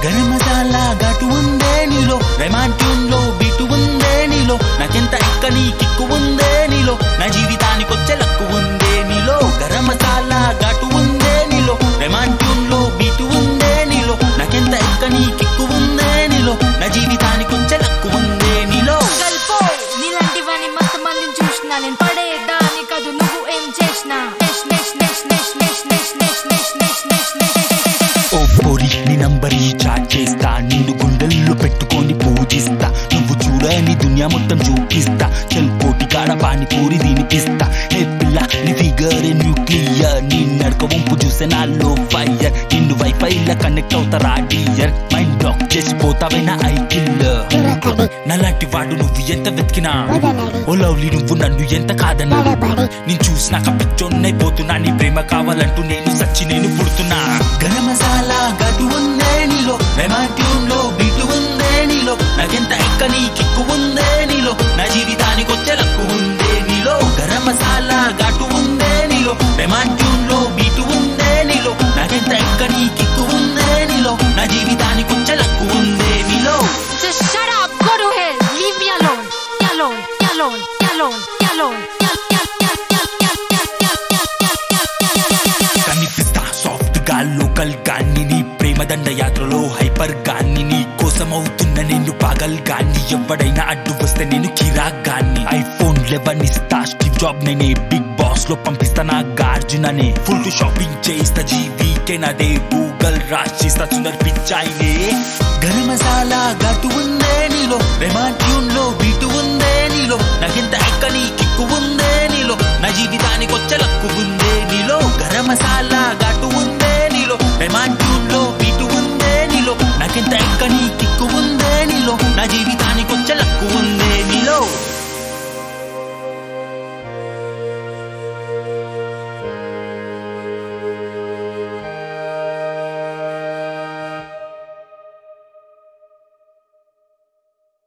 గరం మసాలా ఘాటు ఉందే నీలో రెమాంట్యూన్ లో బీటు ఉందే నీలో నాకెంత ఎక్కని కిక్కు ఉందే నీలో నా జీవితానికి వచ్చే లక్కు ఉందే నీలో గరం మసాలా ఘాటు ఉందే నీలో రెమాంట్యూన్ లో బీటు ఉందే నీలో నాకెంత ఎక్కని కిక్కు ఉందే నీలో నా జీవితానికి వచ్చే లక్కు ఉందే నీలో గల్పో నీలాంటివని మస్తు మందిని చూసినా నేను పడేదాని కాదు నువ్వు ఏం చేసినా నెష్ నెష్ నెష్ నెష్ నెష్ నెష్ నెష్ నెష్ నెష్ నెష్ నెష్ ఓ పొరి నీ నంబర్ ఈ చాట్ చేస్తా నిన్ను గుండెల్లో పెట్టుకొని పూజిస్తా నువ్వు చూడని దునియా మొత్తం చూపిస్తా చెల్ కోటి కాడ పానీపూరి తినిపిస్తా హే పిల్ల నీ ఫిగర్ న్యూక్లియర్ నీ నడక వంపు చూసే నాలో ఫైర్ నిన్ను వైఫై లా కనెక్ట్ అవుతారా డియర్ మైండ్ బ్లాక్ చేసిపోతావైనా ఐ కిల్లర్ నలాంటి వాడు నువ్వు ఎంత వెతికినా ఓ లవ్లీ నువ్వు నన్ను ఎంత కాదన్నా నేను చూసినాక పిచ్చోన్నైపోతున్నా నీ ప్రేమ కావాలంటూ నేను సచ్చి నేను పుడుతున్నా గరం మసాలా ఘాటు ఉందే నీలో రెమాట్యూన్ లో బీటు ఉందే నీలో నాకెంత ఎక్కని కిక్కు ఉందే నీలో నా జీవితానికి వచ్చే లక్కు ఉందే నీలో గరం మసాలా ఘాటు ఉందే నీలో రెమాట్యూన్ లో బీటు ఉందే నీలో నాకెంత ఎక్కని కిక్కు ఉందే నీలో నా జీవితానికి వచ్చే లక్కు ఉందే నీలో Just shut up, go to hell, leave me alone, me alone, me alone, me alone, me alone. Yeah, yeah, yeah, yeah, yeah, yeah, yeah, yeah, yeah, yeah, yeah, yeah, yeah. కనిపిస్తా soft గా local గాన్ని నీ ప్రేమ దండ యాత్రలో hyper గాన్ని నీ కోసం అవుతున్న నేను పాగల్ గాన్ని ఎవడైనా అడ్డు వస్తే నేను కిరా గాన్ని ఐఫోన్ లెవెన్ ఇస్తా స్టీవ్ జాబ్ నేనే బిగ్ బాస్ లో పంపిస్తా నా గార్జుననే ఫుల్ షాపింగ్ చేయిస్తా జీవీకే నాదే గూగల్ రాసిస్తా సుందర్ పిచ్చాయినే గరం మసాలా ఘాటు ఉందే నీలో రెమాట్యూన్ లో బీటు ఉందే నీలో నాకెంత ఎక్కని కిక్కు ఉందే నీలో నా జీవితానికి వచ్చే లక్కు ఉందే నీలో గరం మసాలా ఘాటు ఉందే నీలో రెమాంట్యూన్ లో బీటు ఉందే నీలో నాకెంత